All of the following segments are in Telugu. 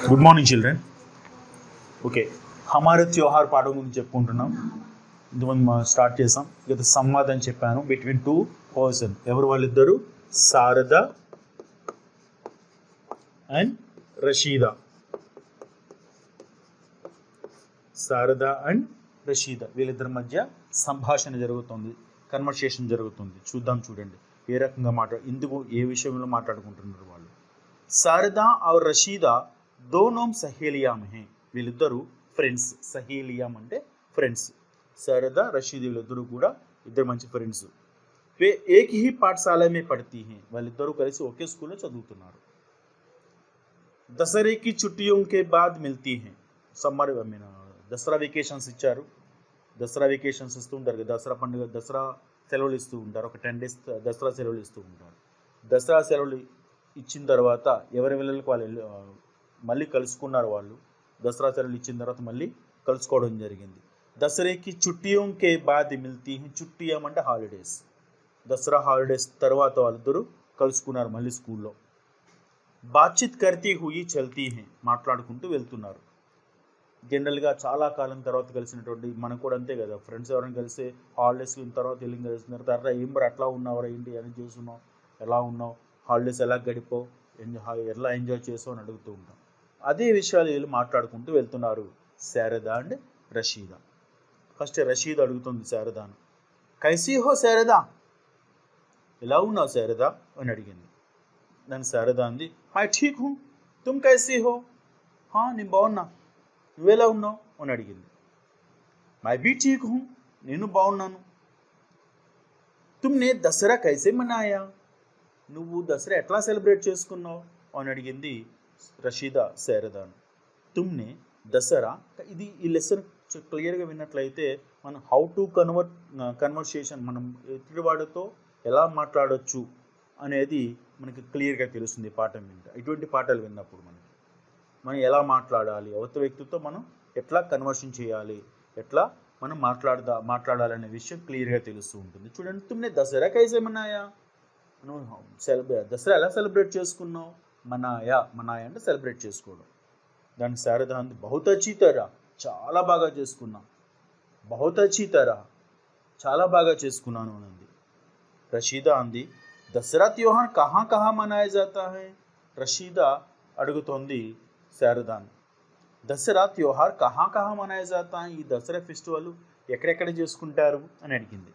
గుడ్ మార్నింగ్ చిల్డ్రన్ ఓకే హమారే త్యోహార్ పాఠం గురించి చెప్పుకుంటున్నాం ఇంతకుముందు మనం స్టార్ట్ చేసాం గత సంవాద్ అని చెప్పాను బిట్వీన్ టూ పర్సన్ ఎవరు వాళ్ళిద్దరు శారద అండ్ రషీదా శారద అండ్ రషీద వీళ్ళిద్దరి మధ్య సంభాషణ జరుగుతుంది కన్వర్సేషన్ జరుగుతుంది చూద్దాం చూడండి ఏ రకంగా మాట్లా ఎందుకు ఏ విషయంలో మాట్లాడుకుంటున్నారు వాళ్ళు శారదా और రషీదా దోనోం సహేలియాం హే వీళ్ళిద్దరూ ఫ్రెండ్స్ సహేలియాం అంటే ఫ్రెండ్స్ శారదా రషీద్ వీళ్ళిద్దరూ కూడా ఇద్దరు మంచి ఫ్రెండ్స్ వే ఏక్ హీ పాఠశాల మే పడతీ హే వాళ్ళిద్దరూ కలిసి ఒకే స్కూల్లో చదువుతున్నారు దసరేకి చుట్టియోం కే బాద్ మిల్తీ హే summer I mean Dasara vacations ఇచ్చారు దసరా వెకేషన్స్ ఇస్తూ ఉంటారు కదా దసరా పండుగ దసరా సెలవులు ఇస్తూ ఉంటారు ఒక టెన్ డేస్ దసరా సెలవులు ఇస్తూ ఉంటారు దసరా సెలవులు ఇచ్చిన తర్వాత ఎవరి వెళ్ళకి వాళ్ళు వెళ్ళి- ఆ, మళ్ళీ కలుసుకున్నారు వాళ్ళు దసరా సెలవులు ఇచ్చిన తర్వాత మళ్ళీ కలుసుకోవడం జరిగింది దసరాకి చుట్టియోం కే బాద్ మిల్తీ హే చుట్టియం అంటే హాలిడేస్ దసరా హాలిడేస్ తర్వాత వాళ్ళిద్దరూ కలుసుకున్నారు మళ్ళీ స్కూల్లో బాత్చిత్ కర్తీ హుయి చల్తీ హే మాట్లాడుకుంటూ వెళ్తున్నారు జనరల్గా చాలా కాలం తర్వాత కలిసినటువంటి మనకు కూడా అంతే కదా ఫ్రెండ్స్ ఎవరైనా కలిసి హాలిడేస్ తర్వాత వెళ్ళి కలిసిన తర్వాత ఏం మరి అట్లా ఉన్నావు ఏంటి అని చూస్తున్నావు ఎలా ఉన్నావు హాలిడేస్ ఎలా గడిపావు ఎంజాయ్ ఎలా ఎంజాయ్ చేసావు అని అడుగుతూ ఉంటాం అదే విషయాలు వీళ్ళు మాట్లాడుకుంటూ వెళ్తున్నారు శారద అండ్ రషీద ఫస్ట్ రషీద్ అడుగుతుంది శారదాను కైసీ హో శారదా ఎలా ఉన్నావు శారదా అని అడిగింది దాని శారద అంది మై ఠీక్ హూ తుమ్ కైసీ హో హా నేను బాగున్నా నువ్వెలా ఉన్నావు అని అడిగింది మై బీ ఠీక్ హూ నేను బాగున్నాను తుమ్నే దసరా కైసే మనాయా నువ్వు దసరా ఎట్లా సెలబ్రేట్ చేసుకున్నావు అని అడిగింది రషీదా శారదాను తుమ్నే దసరా ఇది ఈ లెసన్ క్లియర్గా విన్నట్లయితే మనం హౌ టు కన్వర్ట్ కన్వర్సేషన్ మనం ఎదుటివాడితో ఎలా మాట్లాడొచ్చు అనేది మనకి క్లియర్గా తెలుస్తుంది ఈ పాఠం వింట ఇటువంటి పాఠాలు విన్నప్పుడు మనకి మనం ఎలా మాట్లాడాలి అవతల వ్యక్తితో మనం ఎట్లా కన్వర్షన్ చేయాలి ఎట్లా మనం మాట్లాడదా మాట్లాడాలనే విషయం క్లియర్గా తెలుస్తూ ఉంటుంది చూడండి తుమ్నే దసరా కైసే మనాయా నువ్వు సెలబ్రేట్ దసరా ఎలా సెలబ్రేట్ చేసుకున్నావు మనాయా మనాయా అంటే సెలబ్రేట్ చేసుకోవడం దాని శారద అంది బహుత్ అచ్చీ తరా చాలా బాగా చేసుకున్నా బహుత్ అచ్చీ తరా చాలా బాగా చేసుకున్నాను అని అంది రషీదా అంది దసరా త్యోహార్ కహా కహా మనాయా జాతా హై రషీదా అడుగుతోంది శారదాన్ దసరా త్యోహార్ కహా కహా మనాయా జాతా హై ఈ దసరా ఫెస్టివల్ ఎక్కడెక్కడ చేసుకుంటారు అని అడిగింది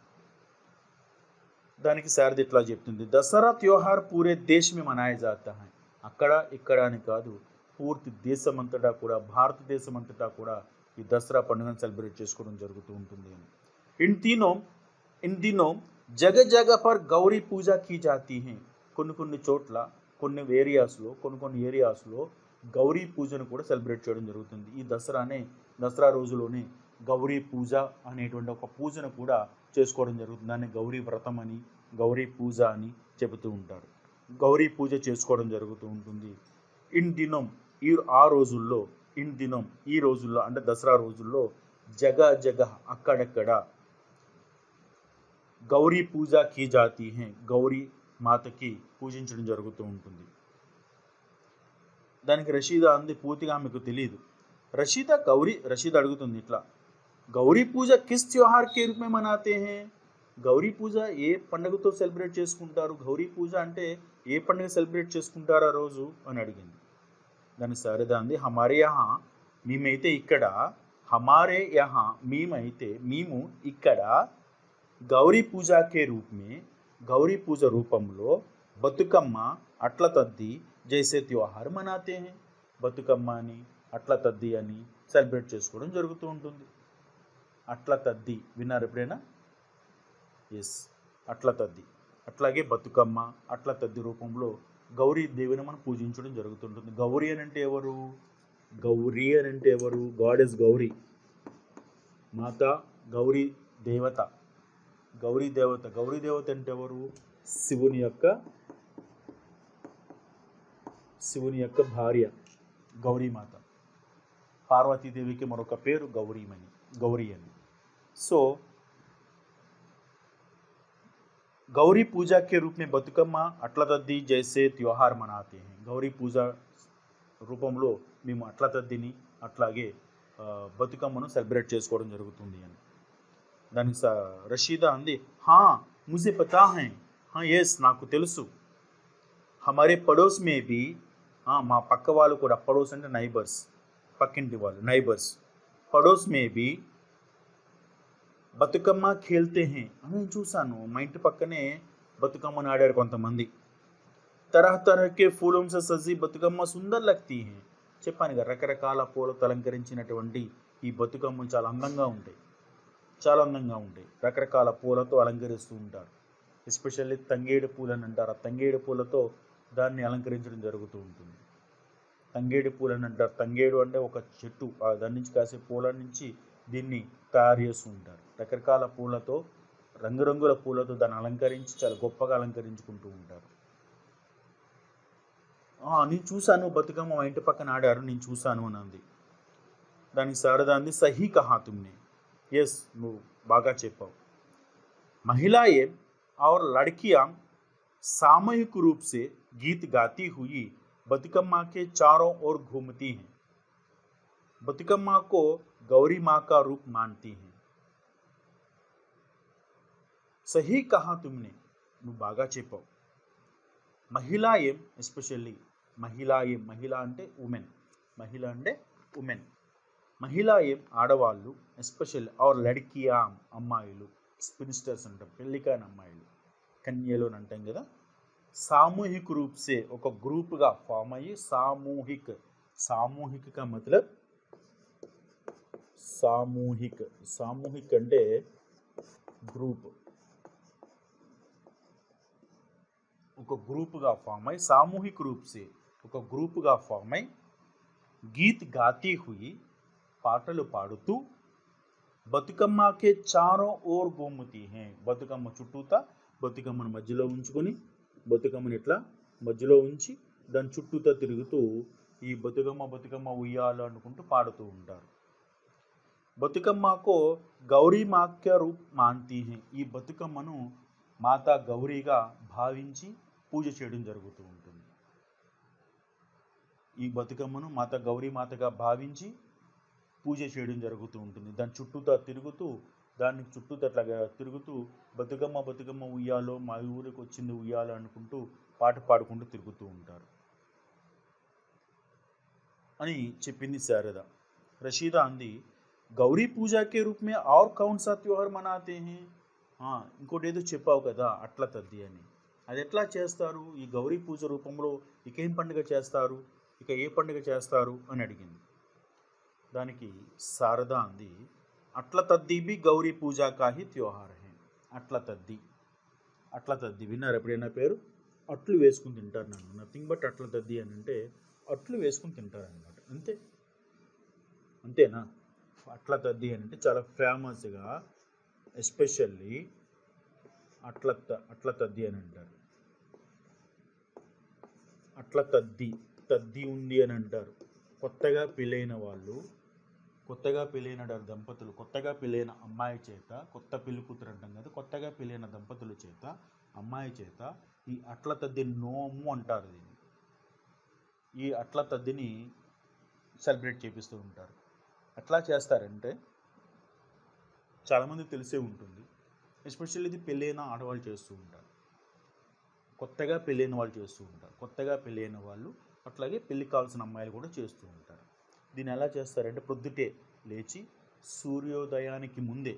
దానికి శారద ఇట్లా చెప్తుంది దసరా త్యోహార్ పూరే దేశ్ మే మనాయా జాతా హై అక్కడ ఇక్కడ అని కాదు పూర్తి దేశమంతటా కూడా భారతదేశం అంతటా కూడా ఈ దసరా పండుగను సెలబ్రేట్ చేసుకోవడం జరుగుతూ ఉంటుంది అని ఇన్ తీనో ఇన్ దినో జగ జగ పర్ గౌరీ పూజ కీ జాతీ హై కొన్ని కొన్ని చోట్ల కొన్ని ఏరియాస్లో కొన్ని కొన్ని ఏరియాస్లో గౌరీ పూజను కూడా సెలబ్రేట్ చేయడం జరుగుతుంది ఈ దసరానే దసరా రోజులోనే గౌరీ పూజ అనేటువంటి ఒక పూజను కూడా చేసుకోవడం జరుగుతుంది దాన్ని గౌరీ వ్రతం అని గౌరీ పూజ అని చెబుతూ ఉంటారు గౌరీ పూజ చేసుకోవడం జరుగుతూ ఉంటుంది ఇన్ దినం ఈ ఆ రోజుల్లో ఇన్ దినం ఈ రోజుల్లో అంటే దసరా రోజుల్లో జగ జగ అక్కడక్కడ గౌరీ పూజ కీ జాతి హే గౌరీ మాతకి పూజించడం జరుగుతూ ఉంటుంది దానికి రషీద అంది పూర్తిగా ఆమెకు తెలియదు రషీద గౌరీ రషీద అడుగుతుంది ఇట్లా గౌరీ పూజ కిస్ త్యోహార్ కే రూపమే మనాతే హే గౌరీ పూజ ఏ పండుగతో సెలబ్రేట్ చేసుకుంటారు గౌరీ పూజ అంటే ఏ పండుగ సెలబ్రేట్ చేసుకుంటారు ఆ రోజు అని అడిగింది దాని శారద అంది హమారే యహా మేమైతే ఇక్కడ హమారే యహా మేమైతే మేము ఇక్కడ గౌరీ పూజాకే రూపమే గౌరీ పూజ రూపంలో బతుకమ్మ అట్ల తద్ది జైసే త్యోహార్ మనాతే హే బతుకమ్మ అని అట్ల తద్ది అని సెలబ్రేట్ చేసుకోవడం జరుగుతూ ఉంటుంది అట్ల తద్ది విన్నారు ఎప్పుడైనా ఎస్ అట్ల తద్ది అట్లాగే బతుకమ్మ అట్ల తద్ది రూపంలో గౌరీ దేవిని మనం పూజించడం జరుగుతుంటుంది గౌరీ అని అంటే ఎవరు గౌరీ అని అంటే ఎవరు గాడ్ ఇస్ గౌరీ మాత గౌరీ దేవత గౌరీ దేవత గౌరీ దేవత అంటే ఎవరు శివుని యొక్క శివుని యొక్క భార్య గౌరీమాత పార్వతీదేవికి మరొక పేరు గౌరీమణి గౌరీ అని సో गौरी पूजा के रूप में बतुकम्मा अटला दद्दी जैसे त्यौहार मनाते हैं गौरी पूजा రూపంలో మేము అట్ల తద్దిని అట్లాగే ఆ, బతుకమ్మను సెలబ్రేట్ చేసుకోవడం జరుగుతుంది అని దానికి స రషీదా అంది హా ముజే పతా హై హా ఎస్ నాకు తెలుసు హమారే పడోస్ మే బి మా పక్క వాళ్ళు కూడా పడోస్ అంటే నైబర్స్ పక్కింటి వాళ్ళు నైబర్స్ పడోస్ మే బి బతుకమ్మ ఖేల్తే హే అని నేను చూశాను మా ఇంటి పక్కనే బతుకమ్మని ఆడారు కొంతమంది తరహ తరహకే ఫూలం సే సజీ బతుకమ్మ సుందర్ లగ్తీ హే చెప్పాను కదా రకరకాల పూలతో అలంకరించినటువంటి ఈ బతుకమ్మలు చాలా అందంగా ఉంటాయి చాలా అందంగా ఉంటాయి రకరకాల పూలతో అలంకరిస్తూ ఉంటారు ఎస్పెషల్లీ తంగేడు పూలు అని అంటారు ఆ తంగేడు పూలతో దాన్ని అలంకరించడం జరుగుతూ ఉంటుంది తంగేడు పూలు అని అంటారు తంగేడు అంటే ఒక చెట్టు ఆ దాని నుంచి కాసే పూల నుంచి దీన్ని తయారు చేస్తూ ఉంటారు రకరకాల పూలతో రంగురంగుల పూలతో దాన్ని అలంకరించి చాలా గొప్పగా అలంకరించుకుంటూ ఉంటారు "ఆ, నేను చూశాను బతుకమ్మ మా ఇంటి పక్కన ఆడారు నేను చూశాను అని అంది దానికి శారద అంది సహీ కహా తుమ్నే ఎస్ నువ్వు బాగా చెప్పావు महिलाएं और लड़कियां सामूहिक रूप से गीत गाती हुई बतुकम्मा के चारों ओर घूमती हैं बतुकम्मा को गौरी माँ का रूप मानती हैं सही कहा तुमने నువ్వు బాగా చెప్పావు మహిళా ఏం ఎస్పెషల్లీ మహిళా ఏం మహిళ అంటే ఉమెన్ మహిళ అంటే ఉమెన్ మహిళా ఏం ఆడవాళ్ళు ఎస్పెషల్ ఆర్ లడ్కియా అమ్మాయిలు స్పిన్స్టర్స్ అంటాం పెళ్ళికాని అమ్మాయిలు కన్యలు అని అంటాం కదా సామూహిక రూప్ సే ఒక గ్రూప్గా ఫామ్ అయ్యి సామూహిక్ సామూహిక కా మతలబ్ సామూహిక్ సామూహిక్ అంటే గ్రూప్ ఒక గ్రూప్గా ఫామ్ అయి సామూహిక రూప్ సే ఒక గ్రూప్గా ఫామ్ అయి గీత్ గాతీ హుయి పాటలు పాడుతూ బతుకమ్మకే చారో ఓర్ గోముతి హే బతుకమ్మ చుట్టూతా బతుకమ్మను మధ్యలో ఉంచుకొని బతుకమ్మని ఇట్లా మధ్యలో ఉంచి దాని చుట్టూతా తిరుగుతూ ఈ బతుకమ్మ బతుకమ్మ ఉయ్యాలు అనుకుంటూ పాడుతూ ఉంటారు బతుకమ్మకు గౌరీ మాక్య రూప్ మాంతి హే ఈ బతుకమ్మను మాతా గౌరీగా భావించి పూజ చేయడం జరుగుతూ ఉంటుంది ఈ బతుకమ్మను మాత గౌరీ మాతగా భావించి పూజ చేయడం జరుగుతూ ఉంటుంది దాని చుట్టూతా తిరుగుతూ దాన్ని చుట్టూతా అట్లాగా తిరుగుతూ బతుకమ్మ బతుకమ్మ ఉయ్యాలో మా ఊరికి వచ్చింది ఉయ్యాలో అనుకుంటూ పాట పాడుకుంటూ తిరుగుతూ ఉంటారు అని చెప్పింది శారద రషీదా అంది గౌరీ పూజాకే రూప్ మే और कौन सा त्योहार मनाते हैं ఆ, ఇంకోటి ఏదో చెప్పావు కదా అట్ల తద్ది అని అది ఎట్లా చేస్తారు ఈ గౌరీ పూజ రూపంలో ఇక ఏం పండుగ చేస్తారు ఇక ఏ పండుగ చేస్తారు అని అడిగింది దానికి శారద అంది అట్ల తద్ది బి గౌరీ పూజా కాహి త్యోహార్ హే అట్ల తద్ది అట్ల తద్ది విన్నారు ఎప్పుడైనా పేరు అట్లు వేసుకుని తింటారు నన్ను నథింగ్ బట్ అట్ల తద్ది అని అంటే అట్లు వేసుకుని తింటారు అనమాట అంతే అంతేనా అట్ల తద్ది అని అంటే చాలా ఫేమస్గా ఎస్పెషల్లీ అట్ల త- అట్ల తద్ది అని అంటారు అట్ల తద్ది తద్ది ఉంది అని అంటారు కొత్తగా పెళ్ళైన వాళ్ళు కొత్తగా పెళ్ళైన దంపతులు కొత్తగా పెళ్ళైన అమ్మాయి చేత కొత్త పెళ్లి కూతురు అంటాం కదా కొత్తగా పెళ్ళైన దంపతుల చేత అమ్మాయి చేత ఈ అట్ల తద్ది నోము అంటారు దీన్ని ఈ అట్ల తద్దిని సెలబ్రేట్ చేపిస్తూ ఉంటారు ఎట్లా చేస్తారంటే చాలామంది తెలిసే ఉంటుంది ఎస్పెషల్లీ ఇది పెళ్ళైన ఆడవాళ్ళు చేస్తూ ఉంటారు కొత్తగా పెళ్ళైన వాళ్ళు చేస్తూ ఉంటారు కొత్తగా పెళ్ళైన వాళ్ళు అట్లాగే పెళ్ళి కావాల్సిన అమ్మాయిలు కూడా చేస్తూ ఉంటారు దీన్ని ఎలా చేస్తారంటే ప్రొద్దుటే లేచి సూర్యోదయానికి ముందే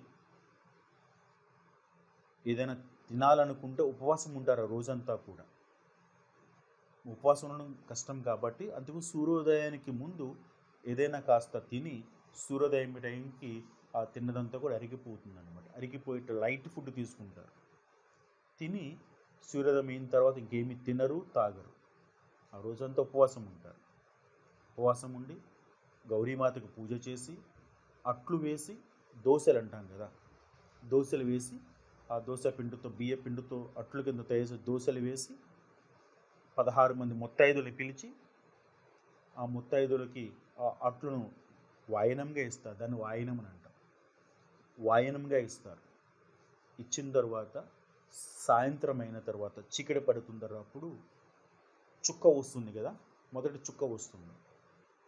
ఏదైనా తినాలనుకుంటే ఉపవాసం ఉంటారు ఆ రోజంతా కూడా ఉపవాసం ఉండడం కష్టం కాబట్టి అందుకు సూర్యోదయానికి ముందు ఏదైనా కాస్త తిని సూర్యోదయం టైంకి ఆ తిన్నదంతా కూడా అరిగిపోతుంది అనమాట అరిగిపోయేట లైట్ ఫుడ్ తీసుకుంటారు తిని సూర్యోదయం అయిన తర్వాత ఇంకేమి తినరు తాగరు ఆ రోజంతా ఉపవాసం ఉంటారు ఉపవాసం ఉండి గౌరీమాతకు పూజ చేసి అట్లు వేసి దోశలు అంటాం కదా దోశలు వేసి ఆ దోశ పిండితో బియ్య పిండితో అట్లు కింద తయారు చేసి దోశలు వేసి పదహారు మంది ముత్తైదులు పిలిచి ఆ ముత్తైదులకి ఆ అట్లను వాయనంగా ఇస్తారు దాన్ని వాయనం అని అంటాం వాయనంగా ఇస్తారు ఇచ్చిన తర్వాత సాయంత్రం అయిన తర్వాత చీకటి పడుతున్న అప్పుడు చుక్క వస్తుంది కదా మొదటి చుక్క వస్తుంది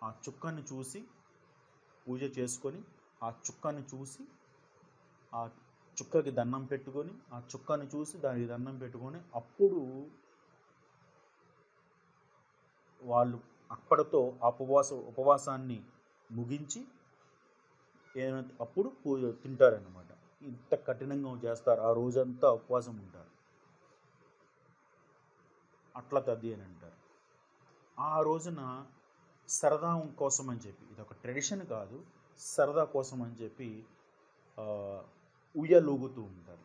ఆ చుక్కని చూసి పూజ చేసుకొని ఆ చుక్కని చూసి ఆ చుక్కకి దండం పెట్టుకొని ఆ చుక్కని చూసి దానికి దండం పెట్టుకొని అప్పుడు వాళ్ళు అప్పటితో ఆ ఉపవాస ఉపవాసాన్ని ముగించి ఏమైతే అప్పుడు పూజ తింటారన్నమాట ఇంత కఠినంగా చేస్తారు ఆ రోజంతా ఉపవాసం ఉంటారు అట్లా తద్ది అని అంటారు ఆ రోజున సరదా కోసం అని చెప్పి ఇది ఒక ట్రెడిషన్ కాదు సరదా కోసం అని చెప్పి ఆ, ఉయ్యలూగుతూ ఉంటారు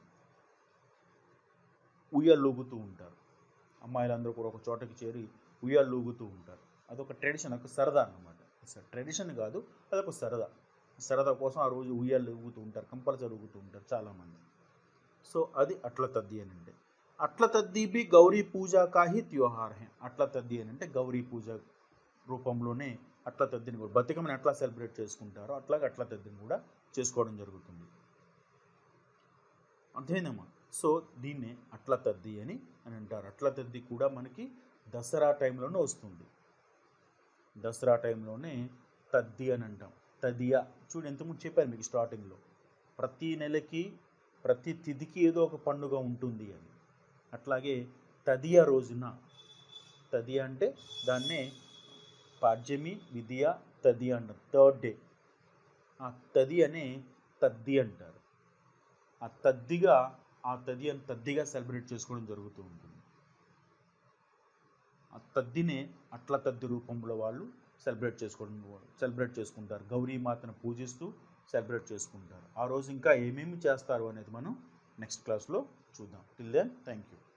ఉయ్యలూగుతూ ఉంటారు అమ్మాయిలందరూ కూడా ఒక చోటకి చేరి ఉయ్యాలూగుతూ ఉంటారు అదొక ట్రెడిషన్ ఒక సరదా అన్నమాట ట్రెడిషన్ కాదు అదొక సరదా సరదా కోసం ఆ రోజు ఉయ్యాలు ఊగుతూ ఉంటారు కంపల్సరీ ఊగుతూ ఉంటారు చాలామంది సో అది అట్ల తద్ది అని అంటే అట్ల తద్ది బి గౌరీ పూజ కాహి త్యోహార్ హే అట్ల తద్ది అని అంటే గౌరీ పూజ రూపంలోనే అట్ల తద్దిని కూడా బతుకమ్మని ఎట్లా సెలబ్రేట్ చేసుకుంటారో అట్లాగే అట్ల తద్దిని కూడా చేసుకోవడం జరుగుతుంది అర్థమైందమ్మా సో దీన్నే అట్ల తద్ది అని అని అంటారు అట్ల తద్ది కూడా మనకి దసరా టైంలోనే వస్తుంది దసరా టైంలోనే తద్ది అని అంటాం తదియా చూడు ఎంతమంది చెప్పాను మీకు స్టార్టింగ్లో ప్రతి నెలకి ప్రతి తిథికి ఏదో ఒక పండుగ ఉంటుంది అని అట్లాగే తదియ రోజున తదియ అంటే దాన్నే పాడ్యమి విద్య తది అంటారు థర్డ్ డే ఆ తది అనే తద్ది అంటారు ఆ తద్దిగా ఆ తది అని తద్దిగా సెలబ్రేట్ చేసుకోవడం జరుగుతూ ఉంటుంది ఆ తద్దినే అట్ల తద్ది రూపంలో వాళ్ళు సెలబ్రేట్ చేసుకోవడం సెలబ్రేట్ చేసుకుంటారు గౌరీ మాతను పూజిస్తూ సెలబ్రేట్ చేసుకుంటారు ఆ రోజు ఇంకా ఏమేమి చేస్తారు అనేది మనం నెక్స్ట్ క్లాస్లో చూద్దాం టిల్ దెన్ థ్యాంక్ యూ